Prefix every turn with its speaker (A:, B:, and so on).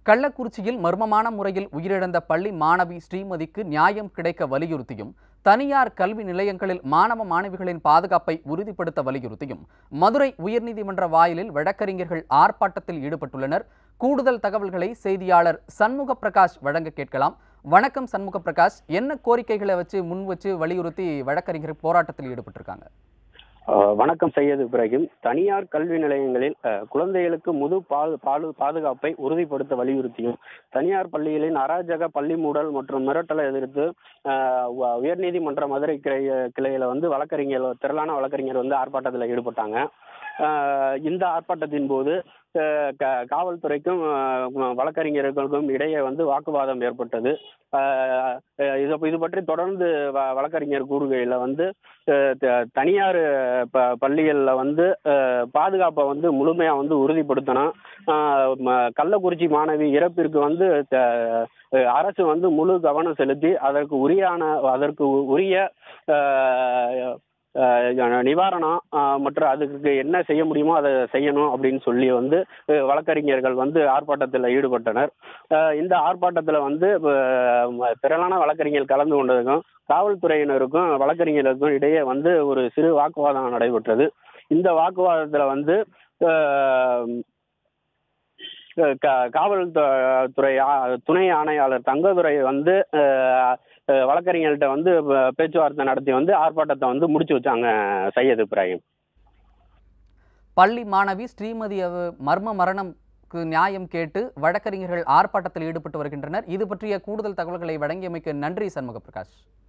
A: கள்ளக்குறிச்சியில் மர்மமான முறையில் உயிரிழந்த பள்ளி மாணவி ஸ்ரீமதிக்கு நியாயம் கிடைக்க வலியுறுத்தியும் தனியார் கல்வி நிலையங்களில் மாணவ மாணவிகளின் பாதுகாப்பை உறுதிப்படுத்த வலியுறுத்தியும் மதுரை உயர்நீதிமன்ற வாயிலில் வழக்கறிஞர்கள் ஆர்ப்பாட்டத்தில் ஈடுபட்டுள்ளனர் கூடுதல் தகவல்களை செய்தியாளர் சண்முக பிரகாஷ் வழங்க கேட்கலாம் வணக்கம் சண்முக பிரகாஷ் என்ன கோரிக்கைகளை வச்சு முன் வச்சு வலியுறுத்தி வழக்கறிஞர் போராட்டத்தில் ஈடுபட்டிருக்காங்க
B: அஹ் வணக்கம் சையது இப்ராஹிம் தனியார் கல்வி நிலையங்களில் அஹ், குழந்தைகளுக்கு முது பாது பாது பாதுகாப்பை உறுதிப்படுத்த வலியுறுத்தியும் தனியார் பள்ளிகளின் அராஜக பள்ளி மூடல் மற்றும் மிரட்டலை எதிர்த்து அஹ், உ- உயர்நீதிமன்ற மதுரை கிளை கிளையில வந்து வழக்கறிஞர் திரளான வழக்கறிஞர் வந்து ஆர்ப்பாட்டத்தில் ஈடுபட்டாங்க அஹ், இந்த ஆர்ப்பாட்டத்தின் போது அஹ், க- காவல்துறைக்கும் அஹ், வழக்கறிஞர்களுக்கும் இடையே வந்து வாக்குவாதம் ஏற்பட்டது அஹ், அஹ், இது இது பற்றி தொடர்ந்து வ- வழக்கறிஞர் கூறுகையில் வந்து அஹ், த- தனியார் ப பள்ளிகளில் வந்து அஹ், பாதுகாப்பை வந்து முழுமையாக வந்து உறுதிப்படுத்தணும் அஹ், ம- கள்ளக்குறிச்சி மாணவி இறப்பிற்கு வந்து த- அஹ், அரசு வந்து முழு கவனம் செலுத்தி அதற்கு உரியான அதற்கு உ- உரிய அஹ், அஹ், நிவாரணம் அஹ், மற்றும் அதுக்கு என்ன செய்ய முடியுமோ அதை செய்யணும் அப்படின்னு சொல்லி வந்து அஹ், வழக்கறிஞர்கள் வந்து ஆர்ப்பாட்டத்தில் ஈடுபட்டனர் அஹ், இந்த ஆர்ப்பாட்டத்தில் வந்து அஹ், திரளான வழக்கறிஞர்கள் கலந்து கொண்டதுக்கும் காவல்துறையினருக்கும் வழக்கறிஞர்களுக்கும் இடையே வந்து ஒரு சிறு வாக்குவாதம் நடைபெற்றது இந்த வாக்குவாதத்தில் வந்து அஹ், க- காவல்துறை ஆ- துணை ஆணையாளர் தங்கதுரை வந்து அஹ், அஹ், வழக்கறிஞர்கள்ட்ட வந்து ப- பேச்சுவார்த்தை நடத்தி வந்து ஆர்ப்பாட்டத்தை வந்து முடிச்சு வச்சாங்க சையத் இப்ராஹிம்
A: பள்ளி மாணவி ஸ்ரீமதி அவ- மர்ம மரணம்க்கு நியாயம் கேட்டு வழக்கறிஞர்கள் ஆர்ப்பாட்டத்தில் ஈடுபட்டு வருகின்றனர் இது பற்றிய கூடுதல் தகவல்களை வழங்கியமைக்கு நன்றி சண்முக பிரகாஷ்